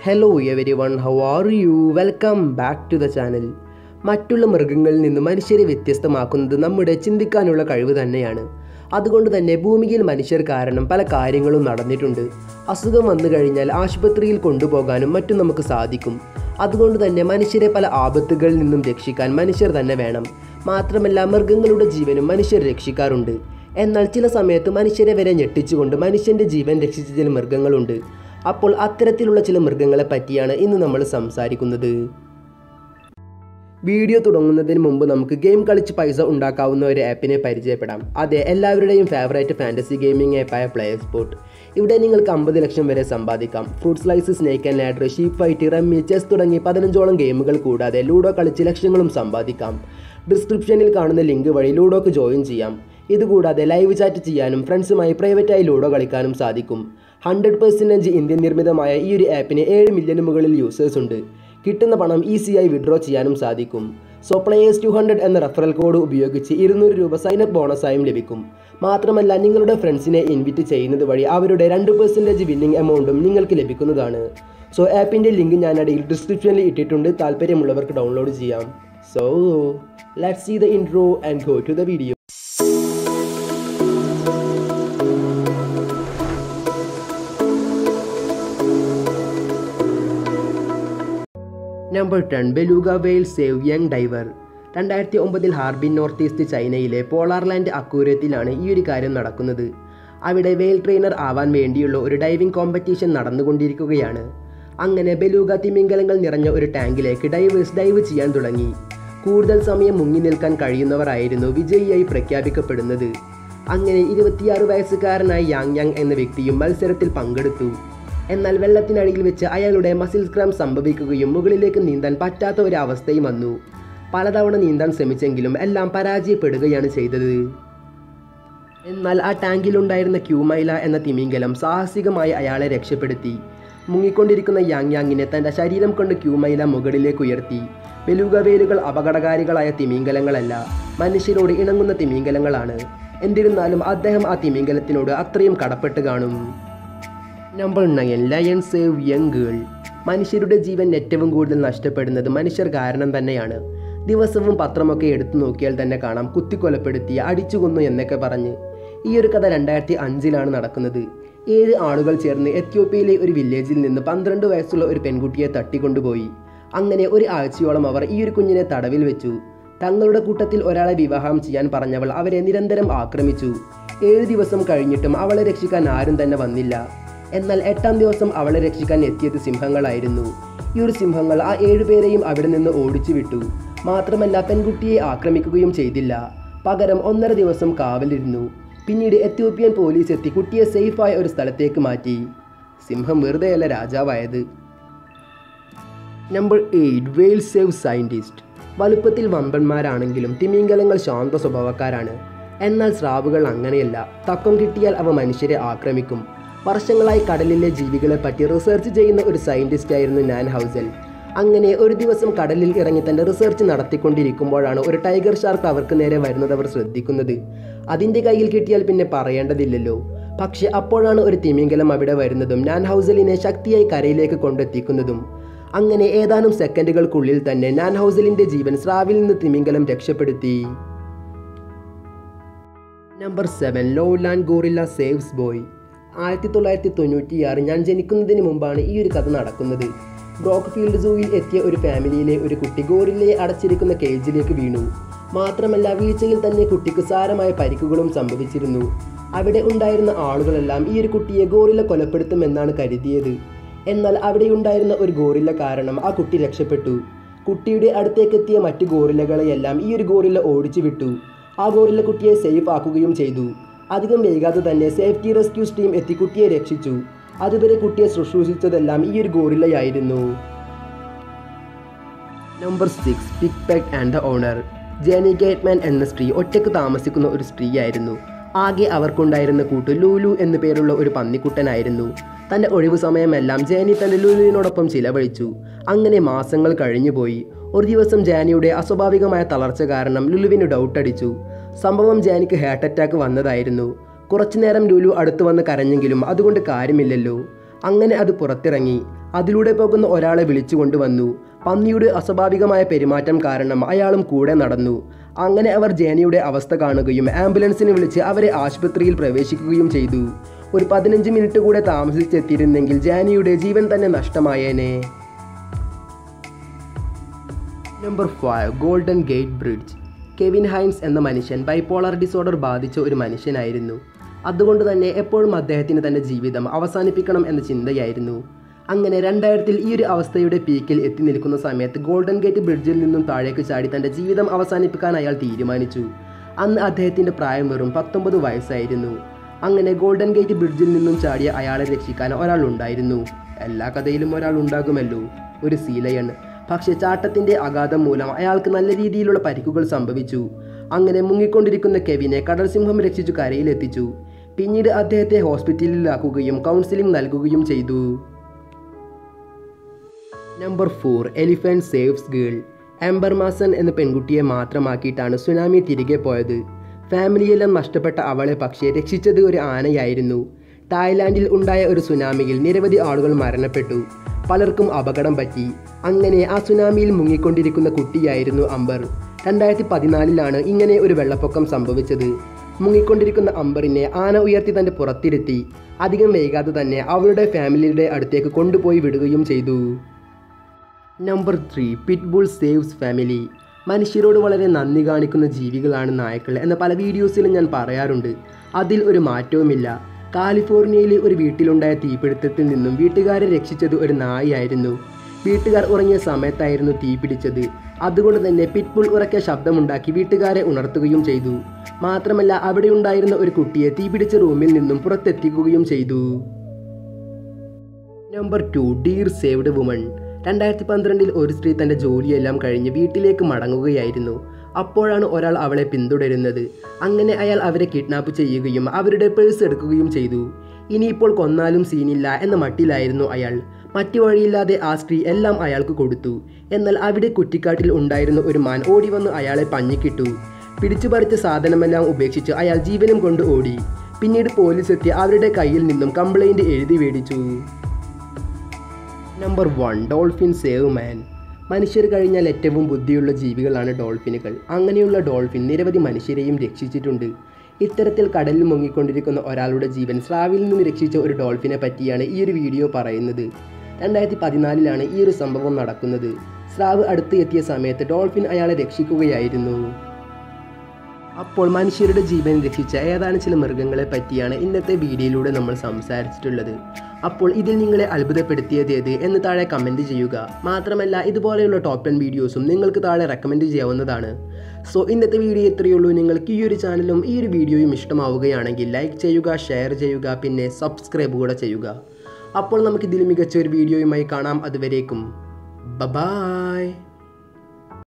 hello everyone how are you welcome back to the channel മറ്റുള്ള മൃഗങ്ങളിൽ നിന്ന് മനുഷ്യരെ വ്യത്യസ്തമാക്കുന്നത് നമ്മുടെ ചിന്തിക്കാനുള്ള കഴിവ് തന്നെയാണ് അതുകൊണ്ട് തന്നെ ഭൂമിയിൽ മനുഷ്യർ കാരണം പല കാര്യങ്ങളും നടന്നിട്ടുണ്ട് അസുഖം വന്നു കഴിഞ്ഞാൽ ആശുപത്രിയിൽ കൊണ്ടുപോകാനും മറ്റും നമുക്ക് സാധിക്കും അതുകൊണ്ട് തന്നെ മനുഷ്യരെ പല ആപത്തുകളിൽ നിന്നും രക്ഷിക്കാൻ മനുഷ്യർ തന്നെ വേണം മാത്രമല്ല മൃഗങ്ങളുടെ ജീവനും മനുഷ്യർ രക്ഷിക്കാറുണ്ട് എന്നാൽ ചില സമയത്ത് മനുഷ്യരെ വരെ ഞെട്ടിച്ചുകൊണ്ട് മനുഷ്യൻ്റെ ജീവൻ രക്ഷിച്ച ചില മൃഗങ്ങളുണ്ട് അപ്പോൾ അത്തരത്തിലുള്ള ചില മൃഗങ്ങളെ പറ്റിയാണ് ഇന്ന് നമ്മൾ സംസാരിക്കുന്നത് വീഡിയോ തുടങ്ങുന്നതിന് മുമ്പ് നമുക്ക് ഗെയിം കളിച്ച് പൈസ ഉണ്ടാക്കാവുന്ന ഒരു ആപ്പിനെ പരിചയപ്പെടാം അതെ എല്ലാവരുടെയും ഫേവറേറ്റ് ഫാൻറ്റസി ഗെയിമിംഗ് ആപ്പായ പ്ലെയർ സ്പോർട്ട് ഇവിടെ നിങ്ങൾക്ക് അമ്പത് ലക്ഷം വരെ സമ്പാദിക്കാം fruit slice snake and ladder sheep fight rummy chess തുടങ്ങി പതിനഞ്ചോളം ഗെയിമുകൾ കൂടാതെ ലൂഡോ കളിച്ച് ലക്ഷങ്ങളും സമ്പാദിക്കാം ഡിസ്ക്രിപ്ഷനിൽ കാണുന്ന ലിങ്ക് വഴി ലൂഡോക്ക് ജോയിൻ ചെയ്യാം ഇതുകൂടാതെ ലൈവ് ചാറ്റ് ചെയ്യാനും ഫ്രണ്ട്സുമായി പ്രൈവറ്റായി ലൂഡോ കളിക്കാനും സാധിക്കും ഹൺഡ്രഡ് പെർസെൻറ്റേജ് ഇന്ത്യൻ നിർമ്മിതമായ ഈ ഒരു ആപ്പിന് ഏഴ് മില്യന് മുകളിൽ യൂസേഴ്സ് ഉണ്ട് കിട്ടുന്ന പണം ഈസിയായി വിഡ്രോ ചെയ്യാനും സാധിക്കും സോ പ്ലേയേഴ്സ് ടു ഹൺഡ്രഡ് എന്ന റെഫറൽ കോഡ് ഉപയോഗിച്ച് ഇരുന്നൂറ് രൂപ സൈനപ്പ് ബോണസായും ലഭിക്കും മാത്രമല്ല നിങ്ങളുടെ ഫ്രണ്ട്സിനെ ഇൻവിറ്റ് ചെയ്യുന്നത് വഴി അവരുടെ രണ്ട് പെർസെൻറ്റേജ് വിന്നിംഗ് എമൗണ്ടും നിങ്ങൾക്ക് ലഭിക്കുന്നതാണ് സോ ആപ്പിൻ്റെ ലിങ്ക് ഞാൻ അടിയിൽ ഡിസ്ക്രിപ്ഷനിൽ ഇട്ടിട്ടുണ്ട് താല്പര്യമുള്ളവർക്ക് ഡൗൺലോഡ് ചെയ്യാം so let see the intro and go to the video number ten beluga whale save young diver രണ്ടായിരത്തി ഒമ്പതിൽ ഹാർബിൻ നോർത്ത് ഈസ്റ്റ് ചൈനയിലെ പോളാർലാൻഡ് അക്കൂരത്തിലാണ് ഈ ഒരു കാര്യം നടക്കുന്നത് അവിടെ വെയിൽ ട്രെയിനർ ആവാൻ വേണ്ടിയുള്ള ഒരു ഡൈവിംഗ് കോമ്പറ്റീഷൻ നടന്നുകൊണ്ടിരിക്കുകയാണ് അങ്ങനെ ബെലൂഗ തിമിംഗലങ്ങൾ നിറഞ്ഞ ഒരു ടാങ്കിലേക്ക് ഡൈവേഴ്സ് ഡൈവ് ചെയ്യാൻ തുടങ്ങി കൂടുതൽ സമയം മുങ്ങി നിൽക്കാൻ കഴിയുന്നവരായിരുന്നു വിജയിയായി പ്രഖ്യാപിക്കപ്പെടുന്നത് അങ്ങനെ ഇരുപത്തിയാറ് വയസ്സുകാരനായ യാങ് യാങ് എന്ന വ്യക്തിയും മത്സരത്തിൽ പങ്കെടുത്തു എന്നാൽ വെള്ളത്തിനടിയിൽ വെച്ച് അയാളുടെ മസിൽ സ്ക്രാം സംഭവിക്കുകയും മുകളിലേക്ക് നീന്താൻ പറ്റാത്ത ഒരു അവസ്ഥയും വന്നു പലതവണ നീന്താൻ ശ്രമിച്ചെങ്കിലും എല്ലാം പരാജയപ്പെടുകയാണ് ചെയ്തത് എന്നാൽ ആ ടാങ്കിലുണ്ടായിരുന്ന ക്യൂമൈല എന്ന തിമിംഗലം സാഹസികമായി അയാളെ രക്ഷപ്പെടുത്തി മുങ്ങിക്കൊണ്ടിരിക്കുന്ന യാങ് യാങ്ങിനെ തൻ്റെ ശരീരം കൊണ്ട് ക്യൂമൈല മുകളിലേക്ക് ഉയർത്തി ബെലുക വേലുകൾ അപകടകാരികളായ തിമിംഗലങ്ങളല്ല മനുഷ്യരോട് ഇണങ്ങുന്ന തിമിംഗലങ്ങളാണ് എന്നിരുന്നാലും അദ്ദേഹം ആ തിമിംഗലത്തിനോട് അത്രയും കടപ്പെട്ട് കാണും number nine lion save young girl മനുഷ്യരുടെ ജീവൻ ഏറ്റവും കൂടുതൽ നഷ്ടപ്പെടുന്നത് മനുഷ്യർ കാരണം തന്നെയാണ് ദിവസവും പത്രമൊക്കെ എടുത്തു നോക്കിയാൽ തന്നെ കാണാം കുത്തിക്കൊലപ്പെടുത്തി അടിച്ചു കൊന്നു എന്നൊക്കെ പറഞ്ഞ് ഈ ഒരു കഥ രണ്ടായിരത്തി അഞ്ചിലാണ് നടക്കുന്നത് ഏഴ് ആളുകൾ ചേർന്ന് എത്യോപ്യയിലെ ഒരു വില്ലേജിൽ നിന്ന് പന്ത്രണ്ട് വയസ്സുള്ള ഒരു പെൺകുട്ടിയെ തട്ടിക്കൊണ്ടുപോയി അങ്ങനെ ഒരു ആഴ്ചയോളം അവർ ഈ ഒരു കുഞ്ഞിനെ തടവിൽ വെച്ചു തങ്ങളുടെ കൂട്ടത്തിൽ ഒരാളെ വിവാഹം ചെയ്യാൻ പറഞ്ഞവൾ അവരെ നിരന്തരം ആക്രമിച്ചു ഏഴ് ദിവസം കഴിഞ്ഞിട്ടും അവളെ രക്ഷിക്കാൻ ആരും തന്നെ വന്നില്ല എന്നാൽ എട്ടാം ദിവസം അവളെ രക്ഷിക്കാൻ എത്തിയത് സിംഹങ്ങളായിരുന്നു ഈ ഒരു സിംഹങ്ങൾ ആ ഏഴുപേരെയും അവിടെ നിന്ന് ഓടിച്ചു വിട്ടു മാത്രമല്ല പെൺകുട്ടിയെ ആക്രമിക്കുകയും ചെയ്തില്ല പകരം ഒന്നര ദിവസം കാവലിരുന്നു പിന്നീട് എത്യോപ്യൻ പോലീസ് എത്തി കുട്ടിയെ സേഫായ ഒരു സ്ഥലത്തേക്ക് മാറ്റി സിംഹം വെറുതെയല്ല രാജാവായത് number eight whale save scientist വലുപ്പത്തിൽ വമ്പന്മാരാണെങ്കിലും തിമിംഗലങ്ങൾ ശാന്ത സ്വഭാവക്കാരാണ് എന്നാൽ സ്രാവുകൾ അങ്ങനെയല്ല തക്കം കിട്ടിയാൽ അവ മനുഷ്യരെ ആക്രമിക്കും വർഷങ്ങളായി കടലിലെ ജീവികളെ പറ്റി റിസർച്ച് ചെയ്യുന്ന ഒരു സയൻറ്റിസ്റ്റ് ആയിരുന്നു നാൻ ഹൗസൽ അങ്ങനെ ഒരു ദിവസം കടലിൽ ഇറങ്ങി തൻ്റെ റിസർച്ച് നടത്തിക്കൊണ്ടിരിക്കുമ്പോഴാണ് ഒരു ടൈഗർ ഷാർക്ക് അവർക്ക് നേരെ വരുന്നത് അവർ ശ്രദ്ധിക്കുന്നത് അതിൻ്റെ കയ്യിൽ കിട്ടിയാൽ പിന്നെ പറയേണ്ടതില്ലല്ലോ പക്ഷെ അപ്പോഴാണ് ഒരു തിമിംഗലം അവിടെ വരുന്നതും നാൻ ഹൗസലിനെ ശക്തിയായി കരയിലേക്ക് കൊണ്ടെത്തിക്കുന്നതും അങ്ങനെ ഏതാനും സെക്കൻഡുകൾക്കുള്ളിൽ തന്നെ നാൻ ഹൗസലിൻ്റെ ജീവൻ സ്രാവിൽ നിന്ന് തിമിംഗലം രക്ഷപ്പെടുത്തി number seven lowland gorilla saves boy ആയിരത്തി തൊള്ളായിരത്തി തൊണ്ണൂറ്റിയാറ് ഞാൻ ജനിക്കുന്നതിന് മുമ്പാണ് ഈ ഒരു കഥ നടക്കുന്നത് ബ്രോക്ക് ഫീൽഡ് സൂയിൽ എത്തിയ ഒരു ഫാമിലിയിലെ ഒരു കുട്ടി ഗോറില്ലയെ അടച്ചിരിക്കുന്ന കേജിലേക്ക് വീണു മാത്രമല്ല വീഴ്ചയിൽ തന്നെ കുട്ടിക്ക് സാരമായ പരിക്കുകളും സംഭവിച്ചിരുന്നു അവിടെ ഉണ്ടായിരുന്ന ആളുകളെല്ലാം ഈ ഒരു കുട്ടിയെ ഗോറില്ല കൊലപ്പെടുത്തുമെന്നാണ് കരുതിയത് എന്നാൽ അവിടെയുണ്ടായിരുന്ന ഒരു ഗോറില്ല കാരണം ആ കുട്ടി രക്ഷപ്പെട്ടു കുട്ടിയുടെ അടുത്തേക്കെത്തിയ മറ്റു ഗോറില്ലകളെയെല്ലാം ഈ ഒരു ഗോറില്ല ഓടിച്ചു വിട്ടു ആ ഗോറില്ല കുട്ടിയെ സേഫ് ആക്കുകയും ചെയ്തു അധികം വൈകാതെ തന്നെ സേഫ്റ്റി റെസ്ക്യൂസ് ടീം എത്തി കുട്ടിയെ രക്ഷിച്ചു അതുവരെ കുട്ടിയെ ശുശ്രൂഷിച്ചതെല്ലാം ഈ ഒരു ഗോറില്ലയായിരുന്നു number six Pik Pek and the owner Janie Gateman എന്ന സ്ത്രീ ഒറ്റയ്ക്ക് താമസിക്കുന്ന ഒരു സ്ത്രീയായിരുന്നു ആകെ അവർക്കുണ്ടായിരുന്ന കൂട്ട് ലൂലു എന്നു പേരുള്ള ഒരു പന്നിക്കുട്ടനായിരുന്നു തൻ്റെ ഒഴിവു സമയമെല്ലാം ജാനി തൻ്റെ ലുലുവിനോടൊപ്പം ചിലവഴിച്ചു അങ്ങനെ മാസങ്ങൾ കഴിഞ്ഞുപോയി ഒരു ദിവസം ജാനിയുടെ അസ്വാഭാവികമായ തളർച്ച കാരണം ലുലുവിന് ഡൗട്ടടിച്ചു സംഭവം ജാനിക്ക് ഹാർട്ട് അറ്റാക്ക് വന്നതായിരുന്നു കുറച്ചുനേരം ലുലു അടുത്തു വന്ന് കരഞ്ഞെങ്കിലും അതുകൊണ്ട് കാര്യമില്ലല്ലോ അങ്ങനെ അത് പുറത്തിറങ്ങി അതിലൂടെ പോകുന്ന ഒരാളെ വിളിച്ചു കൊണ്ടുവന്നു പന്നിയുടെ അസ്വാഭാവികമായ പെരുമാറ്റം കാരണം അയാളും കൂടെ നടന്നു അങ്ങനെ അവർ ജേനയുടെ അവസ്ഥ കാണുകയും ആംബുലൻസിനെ വിളിച്ച് അവരെ ആശുപത്രിയിൽ പ്രവേശിക്കുകയും ചെയ്തു ഒരു പതിനഞ്ച് മിനിറ്റ് കൂടെ താമസിച്ചെത്തിയിരുന്നെങ്കിൽ ജാനിയുടെ ജീവൻ തന്നെ നഷ്ടമായേനെ number five golden gate bridge Kevin Hines എന്ന മനുഷ്യൻ ബൈപോളർ ഡിസോർഡർ ബാധിച്ച ഒരു മനുഷ്യനായിരുന്നു അതുകൊണ്ട് തന്നെ എപ്പോഴും അദ്ദേഹത്തിന് തൻ്റെ ജീവിതം അവസാനിപ്പിക്കണം എന്ന ചിന്തയായിരുന്നു അങ്ങനെ രണ്ടായിരത്തിൽ ഈ ഒരു അവസ്ഥയുടെ പീക്കിൽ എത്തി നിൽക്കുന്ന സമയത്ത് ഗോൾഡൻ ഗേറ്റ് ബ്രിഡ്ജിൽ നിന്നും താഴേക്ക് ചാടി തൻ്റെ ജീവിതം അവസാനിപ്പിക്കാൻ അയാൾ തീരുമാനിച്ചു അന്ന് അദ്ദേഹത്തിൻ്റെ പ്രായം വെറും പത്തൊമ്പത് വയസ്സായിരുന്നു അങ്ങനെ ഗോൾഡൻ ഗേറ്റ് ബ്രിഡ്ജിൽ നിന്നും ചാടിയ അയാളെ രക്ഷിക്കാൻ ഒരാൾ ഉണ്ടായിരുന്നു എല്ലാ കഥയിലും ഒരാൾ ഉണ്ടാകുമല്ലോ ഒരു സീലയൺ പക്ഷേ ചാട്ടത്തിന്റെ ആഘാതം മൂലം അയാൾക്ക് നല്ല രീതിയിലുള്ള പരിക്കുകൾ സംഭവിച്ചു അങ്ങനെ മുങ്ങിക്കൊണ്ടിരിക്കുന്ന കെവിനെ കടൽ സിംഹം രക്ഷിച്ചു കരയിലെത്തിച്ചു പിന്നീട് അദ്ദേഹത്തെ ഹോസ്പിറ്റലിലാക്കുകയും കൗൺസിലിംഗ് നൽകുകയും ചെയ്തു number four elephant saves girl Amber Mason എന്ന പെൺകുട്ടിയെ മാത്രമാക്കിയിട്ടാണ് സുനാമി തിരികെ പോയത് ഫാമിലിയെല്ലാം നഷ്ടപ്പെട്ട അവളെ പക്ഷേ രക്ഷിച്ചത് ഒരു ആനയായിരുന്നു തായ്ലാൻഡിൽ ഉണ്ടായ ഒരു സുനാമിയിൽ നിരവധി ആളുകൾ മരണപ്പെട്ടു പലർക്കും അപകടം പറ്റി അങ്ങനെ ആ സുനാമിയിൽ മുങ്ങിക്കൊണ്ടിരിക്കുന്ന കുട്ടിയായിരുന്നു അംബർ രണ്ടായിരത്തി പതിനാലിലാണ് ഇങ്ങനെ ഒരു വെള്ളപ്പൊക്കം സംഭവിച്ചത് മുങ്ങിക്കൊണ്ടിരിക്കുന്ന അംബറിനെ ആന ഉയർത്തി തൻ്റെ പുറത്തിരുത്തി അധികം വൈകാതെ തന്നെ അവളുടെ ഫാമിലിയുടെ അടുത്തേക്ക് കൊണ്ടുപോയി വിടുകയും ചെയ്തു number three pitbull saves family മനുഷ്യരോട് വളരെ നന്ദി കാണിക്കുന്ന ജീവികളാണ് നായ്ക്കൾ എന്ന പല വീഡിയോസിലും ഞാൻ പറയാറുണ്ട് അതിൽ ഒരു മാറ്റവുമില്ല കാലിഫോർണിയയിലെ ഒരു വീട്ടിലുണ്ടായ തീപിടുത്തത്തിൽ നിന്നും വീട്ടുകാരെ രക്ഷിച്ചത് ഒരു നായയായിരുന്നു വീട്ടുകാർ ഉറങ്ങിയ സമയത്തായിരുന്നു തീ പിടിച്ചത് അതുകൊണ്ട് തന്നെ പിറ്റ്ബുൾ ഉറക്കെ ശബ്ദമുണ്ടാക്കി വീട്ടുകാരെ ഉണർത്തുകയും ചെയ്തു മാത്രമല്ല അവിടെ ഉണ്ടായിരുന്ന ഒരു കുട്ടിയെ തീപിടിച്ച റൂമിൽ നിന്നും പുറത്തെത്തിക്കുകയും ചെയ്തു number two deer saved woman രണ്ടായിരത്തി പന്ത്രണ്ടിൽ ഒരു സ്ത്രീ തൻ്റെ ജോലിയെല്ലാം കഴിഞ്ഞ് വീട്ടിലേക്ക് മടങ്ങുകയായിരുന്നു അപ്പോഴാണ് ഒരാൾ അവളെ പിന്തുടരുന്നത് അങ്ങനെ അയാൾ അവരെ കിഡ്നാപ്പ് ചെയ്യുകയും അവരുടെ പേഴ്സ് എടുക്കുകയും ചെയ്തു ഇനിയിപ്പോൾ കൊന്നാലും സീനില്ല എന്ന മട്ടിലായിരുന്നു അയാൾ മറ്റു വഴിയില്ലാതെ ആ സ്ത്രീ എല്ലാം അയാൾക്ക് കൊടുത്തു എന്നാൽ അവിടെ കുറ്റിക്കാട്ടിൽ ഉണ്ടായിരുന്ന ഒരു മാൻ ഓടി വന്ന് അയാളെ പഞ്ഞിക്കിട്ടു പിടിച്ചു പറിച്ച സാധനമെല്ലാം ഉപേക്ഷിച്ച് അയാൾ ജീവനും കൊണ്ട് ഓടി പിന്നീട് പോലീസ് എത്തി അവരുടെ കയ്യിൽ നിന്നും കംപ്ലൈൻറ്റ് എഴുതി മേടിച്ചു number one dolphin save man മനുഷ്യർ കഴിഞ്ഞാൽ ഏറ്റവും ബുദ്ധിയുള്ള ജീവികളാണ് ഡോൾഫിനുകൾ അങ്ങനെയുള്ള ഡോൾഫിൻ നിരവധി മനുഷ്യരെയും രക്ഷിച്ചിട്ടുണ്ട് ഇത്തരത്തിൽ കടലിൽ മുങ്ങിക്കൊണ്ടിരിക്കുന്ന ഒരാളുടെ ജീവൻ സ്രാവിൽ നിന്ന് രക്ഷിച്ച ഒരു ഡോൾഫിനെ പറ്റിയാണ് ഈ ഒരു വീഡിയോ പറയുന്നത് രണ്ടായിരത്തി പതിനാലിലാണ് ഈ ഒരു സംഭവം നടക്കുന്നത് സ്രാവ് അടുത്ത് എത്തിയ സമയത്ത് ഡോൾഫിൻ അയാളെ രക്ഷിക്കുകയായിരുന്നു അപ്പോൾ മനുഷ്യരുടെ ജീവൻ രക്ഷിച്ച ഏതാനും ചില മൃഗങ്ങളെ പറ്റിയാണ് ഇന്നത്തെ വീഡിയോയിലൂടെ നമ്മൾ സംസാരിച്ചിട്ടുള്ളത് അപ്പോൾ ഇതിൽ നിങ്ങളെ അത്ഭുതപ്പെടുത്തിയത് ഏത് എന്ന് താഴെ കമൻറ്റ് ചെയ്യുക മാത്രമല്ല ഇതുപോലെയുള്ള ടോപ്പ് ടെൻ വീഡിയോസും നിങ്ങൾക്ക് താഴെ റെക്കമെൻഡ് ചെയ്യാവുന്നതാണ് സോ ഇന്നത്തെ വീഡിയോ ഇത്രയേ ഉള്ളൂ നിങ്ങൾക്ക് ഈ ഒരു ചാനലും ഈ ഒരു വീഡിയോയും ഇഷ്ടമാവുകയാണെങ്കിൽ ലൈക്ക് ചെയ്യുക ഷെയർ ചെയ്യുക പിന്നെ സബ്സ്ക്രൈബ് കൂടെ ചെയ്യുക അപ്പോൾ നമുക്ക് ഇതിൽ മികച്ച ഒരു വീഡിയോയുമായി കാണാം അതുവരേക്കും ബബായ്